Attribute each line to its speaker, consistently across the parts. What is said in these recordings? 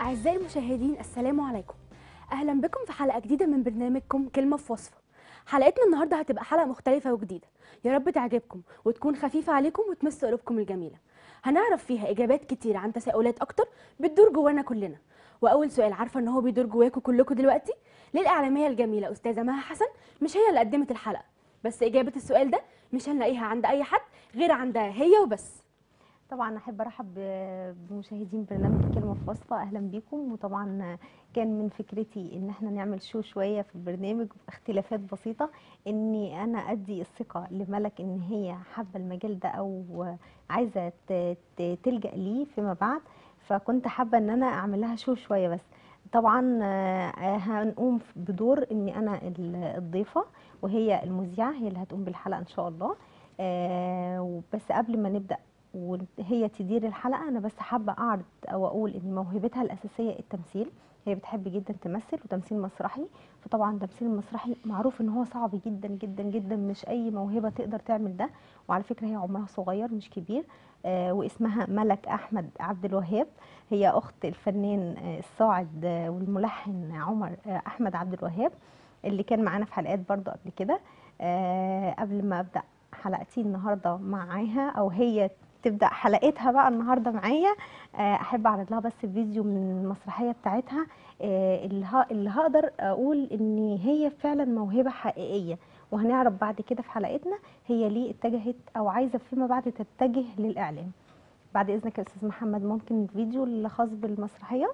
Speaker 1: أعزائي المشاهدين السلام عليكم أهلا بكم في حلقة جديدة من برنامجكم كلمة في وصفة حلقتنا النهاردة هتبقى حلقة مختلفة وجديدة يا رب تعجبكم وتكون خفيفة عليكم وتمس قلوبكم الجميلة هنعرف فيها إجابات كتير عن تساؤلات أكتر بتدور جوانا كلنا وأول سؤال عارفة إن هو بيدور جواكم كلكم دلوقتي للإعلامية الجميلة أستاذة مها حسن مش هي اللي قدمت الحلقة بس إجابة السؤال ده مش هنلاقيها عند أي حد غير عندها هي وبس
Speaker 2: طبعا احب ارحب ب- بمشاهدين برنامج كلمه في وصفه اهلا بيكم وطبعا كان من فكرتي ان احنا نعمل شو شويه في البرنامج باختلافات بسيطه اني انا ادي الثقه لملك ان هي حابه المجال ده او عايزه ت- ت- تلجا ليه فيما بعد فكنت حابه ان انا اعمل لها شو شويه بس طبعا آه، هنقوم بدور اني انا ال- الضيفه وهي المذيعه هي اللي هتقوم بالحلقه ان شاء الله آه، بس قبل ما نبدا وهي تدير الحلقه انا بس حابه اعرض او اقول ان موهبتها الاساسيه التمثيل هي بتحب جدا تمثل وتمثيل مسرحي فطبعا التمثيل المسرحي معروف ان هو صعب جدا جدا جدا مش اي موهبه تقدر تعمل ده وعلى فكره هي عمرها صغير مش كبير آه واسمها ملك احمد عبد الوهاب هي اخت الفنان آه الصاعد آه والملحن عمر آه احمد عبد الوهاب اللي كان معانا في حلقات برضو قبل كده آه قبل ما ابدا حلقتي النهارده معاها او هي تبدا حلقتها بقى النهارده معايا آه، احب اعرض لها بس فيديو من المسرحيه بتاعتها آه، اللي ه- اللي هقدر اقول ان هي فعلا موهبه حقيقيه وهنعرف بعد كده في حلقتنا هي ليه اتجهت او عايزه فيما بعد تتجه للاعلام بعد اذنك يا استاذ محمد ممكن الفيديو اللي خاص بالمسرحيه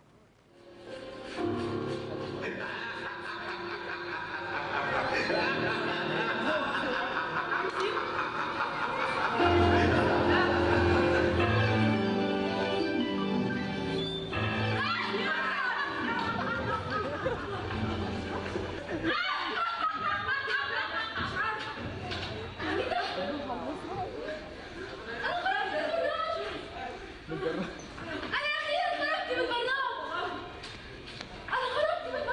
Speaker 3: انا اخيرا خرجت من البرنامج انا خرجت من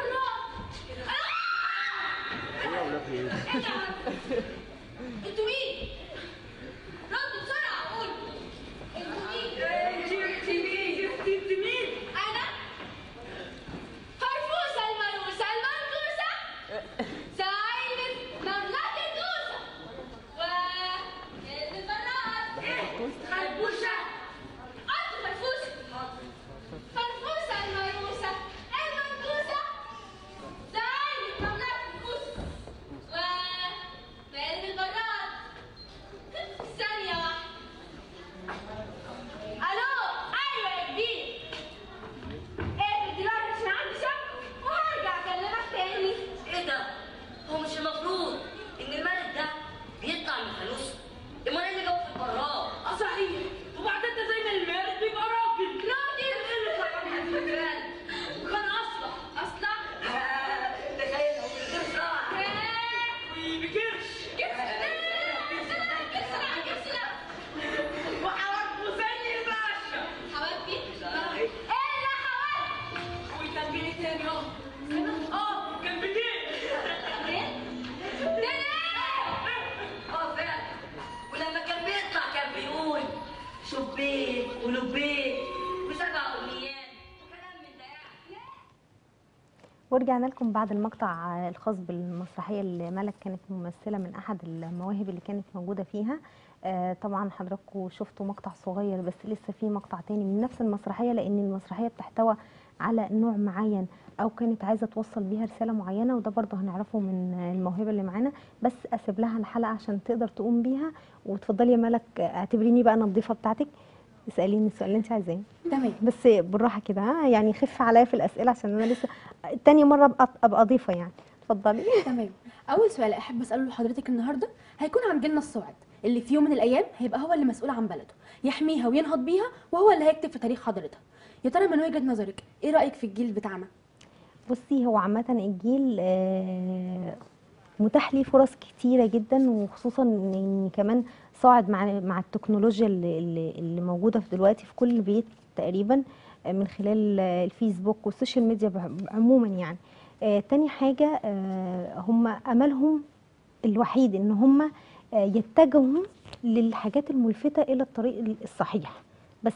Speaker 3: البرنامج انتوا مين؟ ردوا بسرعة قول انتوا مين؟ انت مين؟ انت مين؟ انا فرفوسة المنوسة المنكوسة سعيدة مملكة دوسة و البراد خربوشة أنت فرفوسة فرفوسة المنوسة المنكوسة سعيدة مملكة دوسة و فارغ البراد ثانية واحدة ألو أيوة يا كبير اقفل دلوقتي عشان عندي شغل وهرجع أكلمك تاني
Speaker 4: ايه ده؟ هو مش المفروض ان الملك ده بيطلع من فلوسه؟ امال ايه اللي جابه في البراد؟
Speaker 3: صحيح وبعدين ده زي ما الملك بيبقى راجل راجل ايه اللي طبعا هتفكران وكان اصلح اصلح
Speaker 4: ده جاي لو من غير زرع
Speaker 3: بكرش وحواجبه زي الباشا حواجبي؟ ايه اللي حواجبي؟ ويتنجلي تاني اهو اه كان بدين
Speaker 4: اه فعلا ولما كان بيطلع كان بيقول شبيك ولبيك وسبع امنيات وكلام من ده يعني
Speaker 2: ورجعنا لكم بعد المقطع الخاص بالمسرحيه اللي ملك كانت ممثله من احد المواهب اللي كانت موجوده فيها آه، طبعا حضراتكم شفتوا مقطع صغير بس لسه في مقطع تاني من نفس المسرحيه لان المسرحيه بتحتوى على نوع معين او كانت عايزه توصل بيها رساله معينه وده برضه هنعرفه من الموهبه اللي معانا بس اسيب لها الحلقه عشان تقدر تقوم بيها وتفضلي يا ملك اعتبريني بقى انا الضيفه بتاعتك اساليني السؤال اللي انت عايزاه
Speaker 1: تمام
Speaker 2: بس بالراحه كده ها يعني خف عليا في الاسئله عشان انا لسه تاني مره ابقى ابقى ضيفه يعني اتفضلي
Speaker 1: تمام اول سؤال احب اساله لحضرتك النهارده هيكون عن جيلنا الصاعد اللي في يوم من الايام هيبقى هو اللي مسؤول عن بلده يحميها وينهض بيها وهو اللي هيكتب في تاريخ حضرتها يا ترى من وجهه نظرك ايه رايك في الجيل بتاعنا
Speaker 2: بصي هو عامه الجيل آه، متاح ليه فرص كتيره جدا وخصوصا ان إن كمان صاعد مع مع التكنولوجيا اللي, اللي اللي موجوده في دلوقتي في كل بيت تقريبا آه، من خلال آه، الفيسبوك والسوشيال ميديا بع- عموما يعني آه، تاني حاجه آه، هم املهم الوحيد ان هم آه، يتجهوا للحاجات الملفتة إلى الطريق الصحيح بس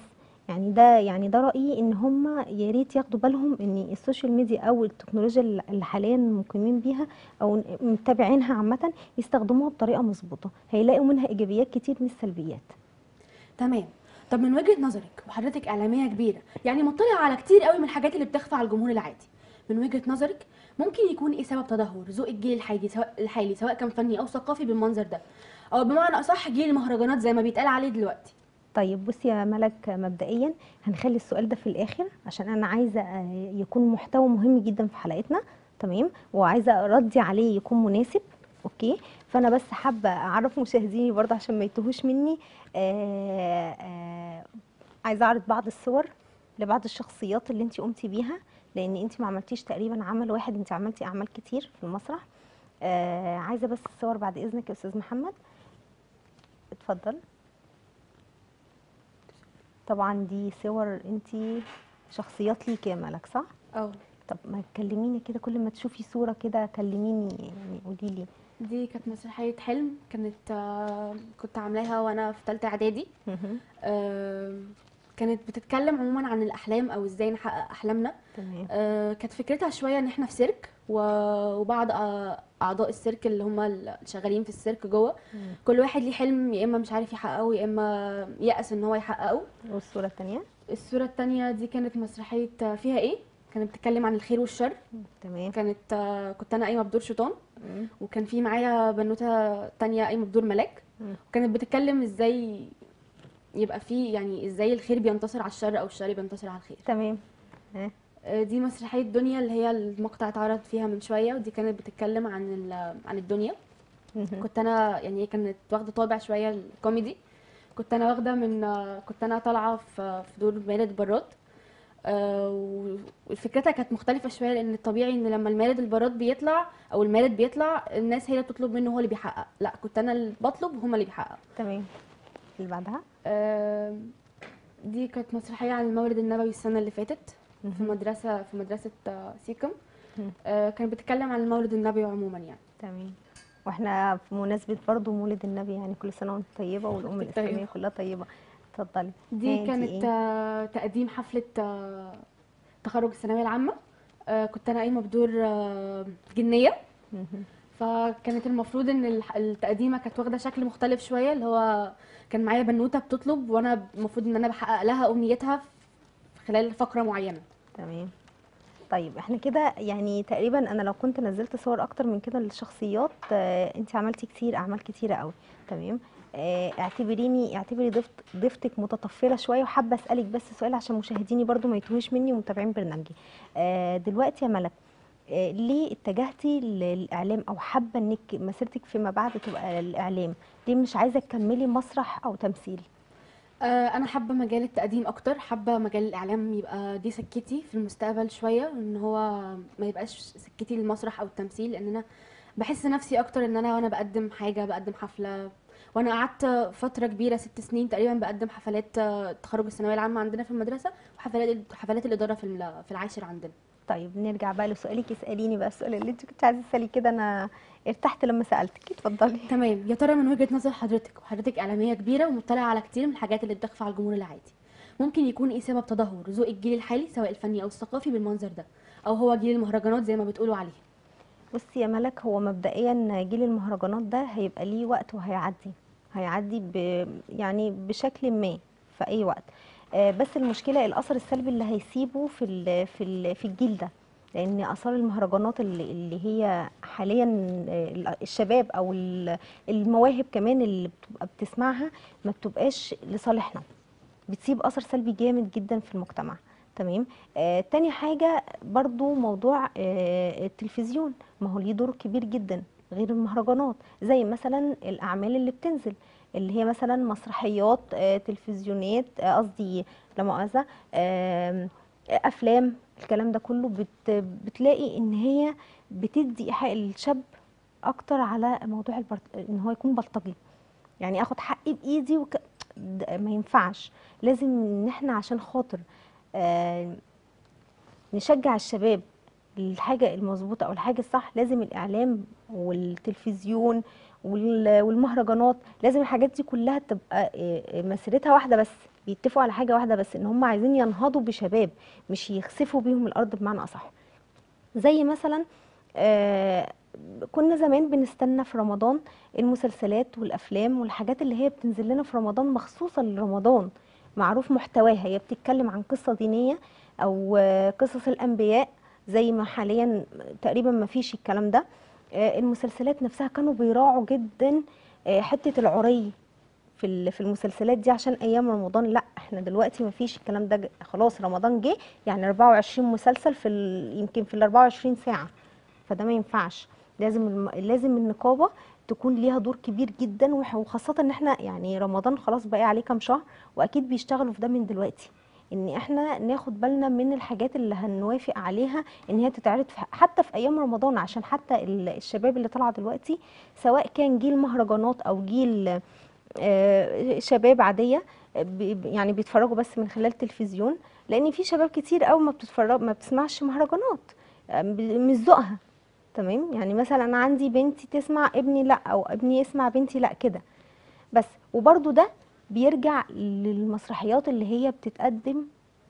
Speaker 2: يعني ده يعني ده رايي ان هم يا ريت ياخدوا بالهم ان السوشيال ميديا او التكنولوجيا اللي حاليا مقيمين بيها او متابعينها عامه يستخدموها بطريقه مظبوطه هيلاقوا منها ايجابيات كتير مش سلبيات
Speaker 1: تمام طب من وجهة نظرك وحضرتك إعلامية كبيرة يعني مطلعة على كتير قوي من الحاجات اللي بتخفى على الجمهور العادي من وجهة نظرك ممكن يكون ايه سبب تدهور ذوق الجيل الحالي سواء الحالي سواء كان فني او ثقافي بالمنظر ده او بمعنى اصح جيل المهرجانات زي ما بيتقال عليه دلوقتي
Speaker 2: طيب بصي يا ملك مبدئيا هنخلي السؤال ده في الاخر عشان انا عايزه آه، يكون محتوى مهم جدا في حلقتنا تمام وعايزه ردي عليه يكون مناسب اوكي فانا بس حابه اعرف مشاهديني برضه عشان ما يتوهوش مني آه آه عايزه اعرض بعض الصور لبعض الشخصيات اللي انت قمتي بيها لان انت ما عملتيش تقريبا عمل واحد انت عملتي اعمال كتير في المسرح آه عايزه بس الصور بعد اذنك يا استاذ محمد اتفضل طبعا دي صور انت شخصيات ليكي يا ملك صح
Speaker 1: اه
Speaker 2: طب ما تكلميني كده كل ما تشوفي صورة كده كلميني يعني قولي لي
Speaker 1: دي كانت مسرحية حلم كانت آه، كنت عاملاها وانا في ثالثة اعدادي آه، كانت بتتكلم عموما عن الاحلام او ازاي نحقق احلامنا
Speaker 2: تمام
Speaker 1: آه، كانت فكرتها شويه ان احنا في سيرك و- وبعض آه، اعضاء السيرك اللي هم اللي شغالين في السيرك جوه
Speaker 2: مم.
Speaker 1: كل واحد ليه حلم يا اما مش عارف يحققه يا اما يأس ان هو يحققه
Speaker 2: والصورة التانية
Speaker 1: الصوره التانية دي كانت مسرحيه آه، فيها ايه كانت بتتكلم عن الخير والشر
Speaker 2: تمام
Speaker 1: كانت آه، كنت انا قايمه بدور شيطان
Speaker 2: مم.
Speaker 1: وكان في معايا بنوته تانية قايمه بدور ملاك
Speaker 2: مم.
Speaker 1: وكانت بتتكلم ازاي يبقى في يعني ازاي الخير بينتصر على الشر او الشر بينتصر على الخير
Speaker 2: تمام ها.
Speaker 1: آه، دي مسرحية دنيا اللي هي المقطع اتعرض فيها من شوية ودي كانت بتتكلم عن ال- عن الدنيا
Speaker 2: مهم.
Speaker 1: كنت انا يعني هي كانت واخدة طابع شوية الكوميدي كنت انا واخدة من آه، كنت انا طالعة في في دور مارد براد آه، و- وفكرتها كانت مختلفة شوية لأن الطبيعي إن لما المارد البراد بيطلع أو المارد بيطلع الناس هي اللي بتطلب منه هو اللي بيحقق لا كنت أنا اللي بطلب وهما اللي بيحققوا
Speaker 2: تمام اللي بعدها
Speaker 1: آه، دي كانت مسرحية عن المولد النبوي السنة اللي فاتت في
Speaker 2: مهم.
Speaker 1: مدرسة في مدرسة آه، سيكم
Speaker 2: مم.
Speaker 1: آه، كانت بتتكلم عن المولد النبوي عموما يعني
Speaker 2: تمام واحنا في مناسبة برضو مولد النبي يعني كل سنة وانت طيبة والأم
Speaker 1: وانت
Speaker 2: الإسلامية
Speaker 1: طيبة.
Speaker 2: كلها طيبة اتفضلي
Speaker 1: دي
Speaker 2: انتي
Speaker 1: كانت
Speaker 2: ايه؟
Speaker 1: آه، تقديم حفلة آه، تخرج الثانوية العامة آه، كنت أنا قايمة بدور آه، جنية
Speaker 2: مهم.
Speaker 1: فكانت المفروض ان الح- التقديمه كانت واخده شكل مختلف شويه اللي هو كان معايا بنوته بتطلب وانا المفروض ان انا بحقق لها امنيتها في خلال فقره معينه
Speaker 2: تمام طيب احنا كده يعني تقريبا انا لو كنت نزلت صور اكتر من كده للشخصيات اه انت عملتي كتير اعمال كتيره قوي تمام اه اعتبريني اعتبري ضيفت ضيفتك متطفله شويه وحابه اسالك بس سؤال عشان مشاهديني برضو ما يتوهوش مني ومتابعين برنامجي اه دلوقتي يا ملك اه ليه اتجهتي للاعلام او حابه انك مسيرتك فيما بعد تبقى الاعلام ليه مش عايزه تكملي مسرح او تمثيل
Speaker 1: آه، انا حابه مجال التقديم اكتر حابه مجال الاعلام يبقى دي سكتي في المستقبل شويه ان هو ما يبقاش سكتي المسرح او التمثيل لان انا بحس نفسي اكتر ان انا وانا بقدم حاجه بقدم حفله وانا قعدت فتره كبيره ست سنين تقريبا بقدم حفلات آه، تخرج الثانويه العامه عندنا في المدرسه وحفلات حفلات الاداره في ال- في العاشر عندنا
Speaker 2: طيب نرجع بقى لسؤالك اساليني بقى السؤال اللي انت كنت عايزه تسالي كده انا ارتحت لما سالتك اتفضلي
Speaker 1: تمام يا ترى من وجهة نظر حضرتك وحضرتك إعلامية كبيرة ومطلعة على كتير من الحاجات اللي بتخفى على الجمهور العادي ممكن يكون ايه سبب تدهور ذوق الجيل الحالي سواء الفني او الثقافي بالمنظر ده او هو جيل المهرجانات زي ما بتقولوا عليه
Speaker 2: بصي يا ملك هو مبدئيا جيل المهرجانات ده هيبقى ليه وقت وهيعدي هيعدي ب يعني بشكل ما في اي وقت آه، بس المشكله الاثر السلبي اللي هيسيبه في ال في ال في الجيل ده لان اثار المهرجانات اللي, اللي هي حاليا آه، الشباب او ال- المواهب كمان اللي بتبقى بتسمعها ما بتبقاش لصالحنا بتسيب اثر سلبي جامد جدا في المجتمع تمام آه تاني حاجه برضو موضوع آه التلفزيون ما هو ليه دور كبير جدا غير المهرجانات زي مثلا الاعمال اللي بتنزل اللي هي مثلا مسرحيات آه تلفزيونات آه، قصدي لا مؤاخذه آم، افلام الكلام ده كله بت بتلاقي ان هي بتدي ايحاء الشاب اكتر على موضوع البرت... ان هو يكون بلطجي يعني اخد حقي بايدي وك... ده ما ينفعش لازم ان احنا عشان خاطر آه نشجع الشباب الحاجة المظبوطة أو الحاجة الصح لازم الإعلام والتلفزيون وال- والمهرجانات لازم الحاجات دي كلها تبقى آه، آه، مسيرتها واحدة بس بيتفقوا على حاجه واحده بس ان هم عايزين ينهضوا بشباب مش يخسفوا بيهم الارض بمعنى اصح زي مثلا آه كنا زمان بنستنى في رمضان المسلسلات والافلام والحاجات اللي هي بتنزل لنا في رمضان مخصوصه لرمضان معروف محتواها هي بتتكلم عن قصه دينيه او آه، قصص الانبياء زي ما حاليا تقريبا ما فيش الكلام ده آه، المسلسلات نفسها كانوا بيراعوا جدا آه، حته العري في ال- في المسلسلات دي عشان ايام رمضان لا احنا دلوقتي ما فيش الكلام ده ج- خلاص رمضان جه يعني 24 مسلسل في ال- يمكن في ال 24 ساعه فده ما ينفعش لازم الم... لازم النقابه تكون ليها دور كبير جدا وح- وخاصه ان احنا يعني رمضان خلاص باقي عليه كام شهر واكيد بيشتغلوا في ده من دلوقتي ان احنا ناخد بالنا من الحاجات اللي هنوافق عليها ان هي تتعرض في حتى في ايام رمضان عشان حتى ال- الشباب اللي طالعه دلوقتي سواء كان جيل مهرجانات او جيل آه، شباب عاديه آه، بي- يعني بيتفرجوا بس من خلال التلفزيون لان في شباب كتير قوي ما بتتفرج ما بتسمعش مهرجانات آه، ب- مش ذوقها تمام يعني مثلا انا عندي بنتي تسمع ابني لا او ابني يسمع بنتي لا كده بس وبرضو ده بيرجع للمسرحيات اللي هي بتتقدم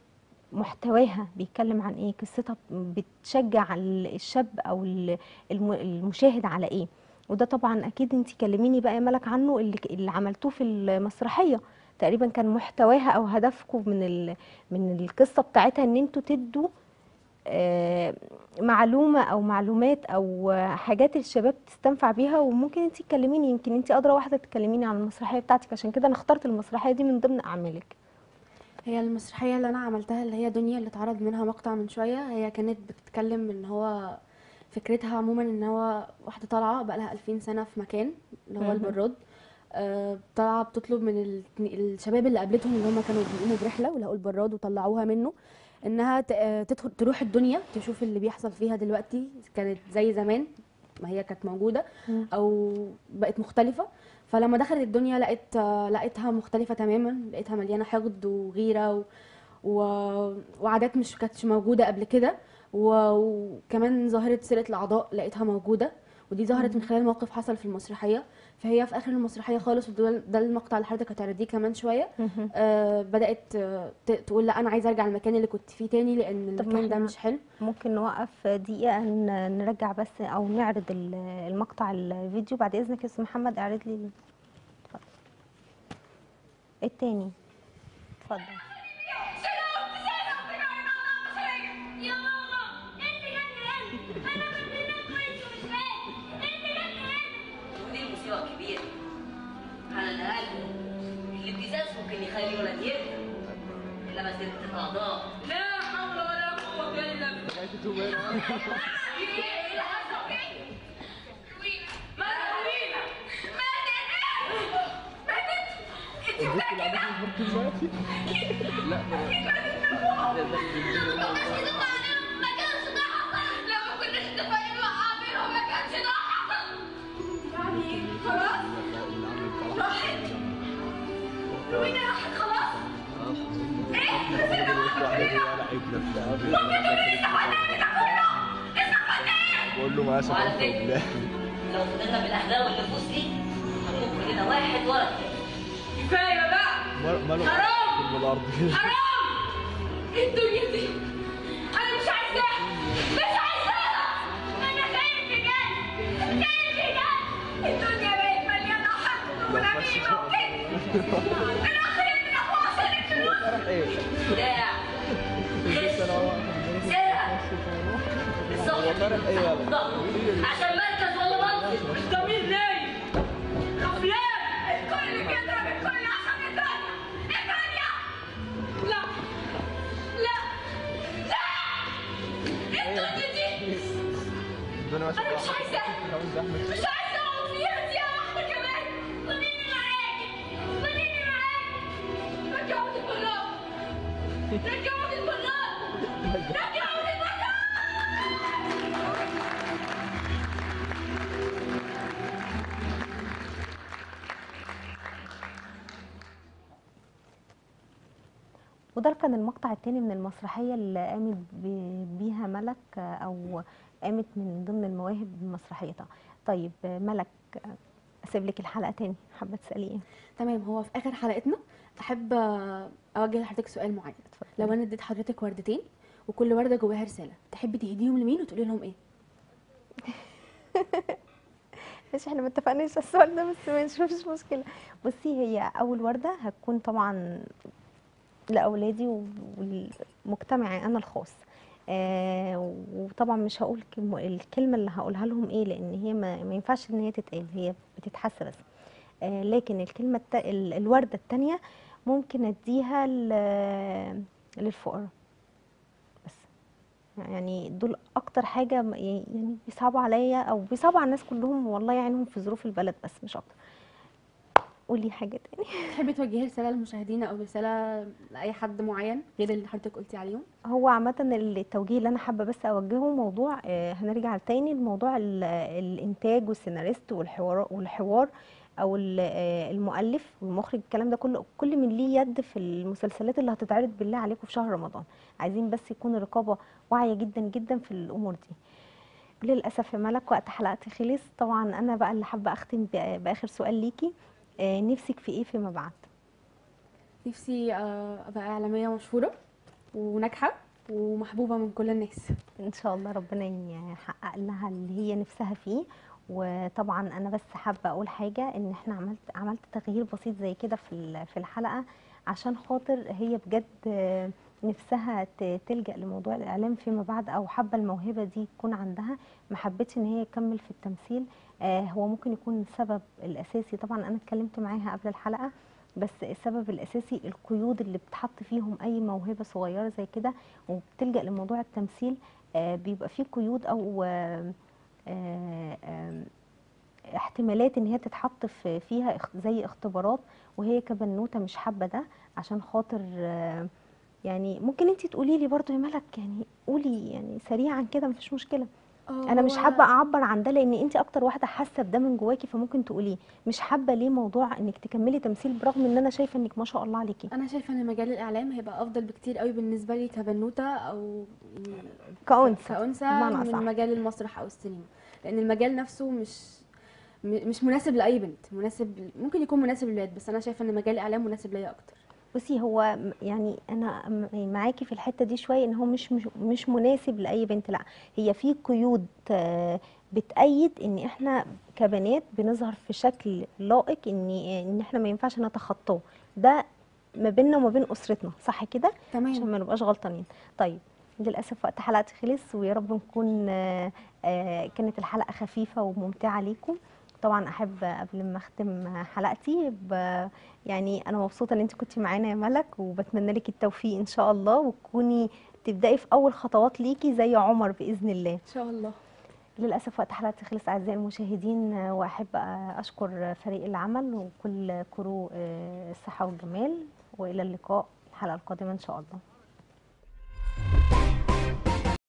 Speaker 2: محتواها بيتكلم عن ايه قصتها بتشجع ال- الشاب او ال- الم- المشاهد على ايه وده طبعا اكيد انت كلميني بقى يا ملك عنه اللي, اللي عملتوه في المسرحيه تقريبا كان محتواها او هدفكم من ال... من القصه بتاعتها ان انتوا تدوا آه، معلومه او معلومات او آه، حاجات الشباب تستنفع بيها وممكن انت تكلميني يمكن انت ادرى واحده تكلميني عن المسرحيه بتاعتك عشان كده انا اخترت المسرحيه دي من ضمن اعمالك
Speaker 1: هي المسرحية اللي أنا عملتها اللي هي دنيا اللي اتعرض منها مقطع من شوية هي كانت بتتكلم إن هو فكرتها عموما إن هو واحدة طالعة بقالها ألفين سنة في مكان اللي هو
Speaker 2: مهم.
Speaker 1: البراد آه، طالعة بتطلب من ال- الشباب اللي قابلتهم اللي هم كانوا بيقوموا برحلة ولقوا البراد وطلعوها منه إنها ت- آه، تدخل تروح الدنيا تشوف اللي بيحصل فيها دلوقتي كانت زي زمان ما هي كانت موجودة
Speaker 2: مم.
Speaker 1: أو بقت مختلفة فلما دخلت الدنيا لقيت آه، لقيتها مختلفة تماما لقيتها مليانة حقد وغيرة و... و... وعادات مش كانتش موجودة قبل كده و... وكمان ظاهرة سرقة الأعضاء لقيتها موجودة ودي ظهرت من خلال موقف حصل في المسرحية فهي في آخر المسرحية خالص وده ده المقطع اللي حضرتك هتعرضيه كمان شوية
Speaker 2: مهم.
Speaker 1: آه بدأت آه ت- تقول لا أنا عايزة أرجع المكان اللي كنت فيه تاني لأن
Speaker 2: طب ما
Speaker 1: المكان ده
Speaker 2: إحنا-
Speaker 1: مش حلو
Speaker 2: ممكن نوقف دقيقة ن- نرجع بس أو نعرض ال- المقطع الفيديو بعد إذنك يا أستاذ محمد اعرض لي ال- اتفضل التاني اتفضل
Speaker 3: يا ماما انت جنن انا بنام كويس ومش نايم انت جنن
Speaker 4: ودي المصيبة الكبيرة على الأقل الابتزاز ممكن يخلي ولد يبدأ إنما سرقة الأعضاء لا حول ولا قوة إلا بالله
Speaker 3: ايه اللي حصل روينا مالها روينا ماتت ماتت انت ما كانش ده حصل لو ما كناش اتفقنا مع عامر ما كانش ده حصل يعني خلاص راحت روينا راحت خلاص ايه بس انا
Speaker 5: بقول له ما اسف
Speaker 4: وعلى
Speaker 5: انت
Speaker 4: فكرة
Speaker 5: وبلاه
Speaker 4: لو فضلنا بالأحداث والنفوس دي هنموت كلنا واحد ورا التاني كفاية بقى
Speaker 5: مال- ماله
Speaker 3: حرام.
Speaker 5: في الارض كده
Speaker 3: حرام الدنيا دي انا مش عايزاها مش عايزاها انا خايف بجد خايف بجد الدنيا بقت مليانه حقد ونميمه وكذب الاخرين من اخوها عشان الفلوس
Speaker 5: فرح ايه؟
Speaker 4: خداع غش سرقة
Speaker 5: هو فرح ايه يلا؟
Speaker 4: ضغط عشان مركز ولا منصب الضمير نايم
Speaker 3: افلام الكل بيضرب الكل عشان الدنيا الدنيا لا لا لا الدنيا دي
Speaker 5: الدنيا ماشيه
Speaker 3: انا مش عايزاها
Speaker 5: خمس زحمه
Speaker 3: مش عايزة اقعد فيها دي واحدة كمان خديني معاكي خديني معاكي رجعوني البراد رجعوني البراد رجعوني البراد
Speaker 2: وده كان المقطع التاني من المسرحية اللي قامت ب- بيها ملك آه، أو قامت من ضمن المواهب بمسرحيتها طيب آه، ملك آه، أسيب لك الحلقة تاني حابة تسألي إيه؟
Speaker 1: تمام هو في اخر حلقتنا احب آه، اوجه لحضرتك سؤال معين لو انا اديت حضرتك وردتين وكل ورده جواها رساله تحبي تهديهم لمين وتقولي لهم ايه
Speaker 2: ماشي احنا ما اتفقناش على السؤال ده بس ماشي مفيش مشكله بصي هي اول ورده هتكون طبعا لاولادي والمجتمعي انا الخاص آه وطبعا مش هقول كلمة- الكلمه اللي هقولها لهم ايه لان هي ما, ما ينفعش ان هي تتقال هي بتتحس بس آه لكن الكلمه الت... ال- الورده التانية ممكن اديها ل- للفقراء بس يعني دول اكتر حاجه م- يعني بيصعبوا عليا او بيصعبوا على الناس كلهم والله يعينهم في ظروف البلد بس مش اكتر قولي حاجه تاني
Speaker 1: تحبي توجهي رساله للمشاهدين او رساله لاي حد معين غير اللي حضرتك قلتي عليهم
Speaker 2: هو عامة التوجيه اللي أنا حابة بس أوجهه موضوع آه، هنرجع تاني لموضوع ال- الإنتاج والسيناريست والحوار والحوار أو ال- آه، المؤلف والمخرج الكلام ده كله كل من ليه يد في المسلسلات اللي هتتعرض بالله عليكم في شهر رمضان عايزين بس يكون الرقابة واعية جدا جدا في الأمور دي للأسف يا ملك وقت حلقتي خلص طبعا أنا بقى اللي حابة أختم بآ- بآخر سؤال ليكي آه، نفسك في إيه فيما بعد
Speaker 1: نفسي آه، ابقى اعلاميه مشهوره وناجحه ومحبوبه من كل الناس
Speaker 2: ان شاء الله ربنا يحقق لها اللي هي نفسها فيه وطبعا انا بس حابه اقول حاجه ان احنا عملت عملت تغيير بسيط زي كده في ال- في الحلقه عشان خاطر هي بجد آه، نفسها ت- تلجا لموضوع الاعلام فيما بعد او حابه الموهبه دي تكون عندها ما حبتش ان هي تكمل في التمثيل آه، هو ممكن يكون السبب الاساسي طبعا انا اتكلمت معاها قبل الحلقه بس السبب الاساسي القيود اللي بتحط فيهم اي موهبه صغيره زي كده وبتلجا لموضوع التمثيل آه، بيبقى فيه قيود او آه، آه، آه، احتمالات ان هي تتحط في فيها اخ- زي اختبارات وهي كبنوته مش حابه ده عشان خاطر آه، يعني ممكن انت تقولي لي برضو يا ملك يعني قولي يعني سريعا كده مفيش مشكله انا مش حابه اعبر عن ده لان انت اكتر واحده حاسه بده من جواكي فممكن تقوليه مش حابه ليه موضوع انك تكملي تمثيل برغم ان انا شايفه انك ما شاء الله عليكي
Speaker 1: انا شايفه ان مجال الاعلام هيبقى افضل بكتير قوي بالنسبه لي كبنوته او يعني
Speaker 2: كأنثى
Speaker 1: كأنثى
Speaker 2: بمعنى
Speaker 1: من
Speaker 2: أصح.
Speaker 1: مجال المسرح او السينما لان المجال نفسه مش م- مش مناسب لاي بنت مناسب ممكن يكون مناسب للولاد بس انا شايفه ان مجال الاعلام مناسب ليا اكتر
Speaker 2: بصي هو م- يعني انا م- معاكي في الحته دي شويه ان هو مش مش, مش مناسب لاي بنت لا هي في قيود آه، بتأيد ان احنا كبنات بنظهر في شكل لائق ان ان احنا ما ينفعش نتخطاه ده ما بيننا وما بين اسرتنا صح كده عشان
Speaker 1: تمام
Speaker 2: ما نبقاش غلطانين طيب للاسف وقت حلقتي خلص ويا رب نكون آه، آه، كانت الحلقه خفيفه وممتعه ليكم طبعا احب قبل ما اختم حلقتي ب- يعني انا مبسوطه ان انت كنتي معانا يا ملك وبتمنى لك التوفيق ان شاء الله وتكوني تبداي في اول خطوات ليكي زي عمر باذن الله
Speaker 1: ان شاء الله
Speaker 2: للاسف وقت حلقتي خلص اعزائي المشاهدين آه، واحب آه، اشكر فريق العمل وكل كرو آه، الصحه والجمال والى اللقاء الحلقه القادمه ان شاء الله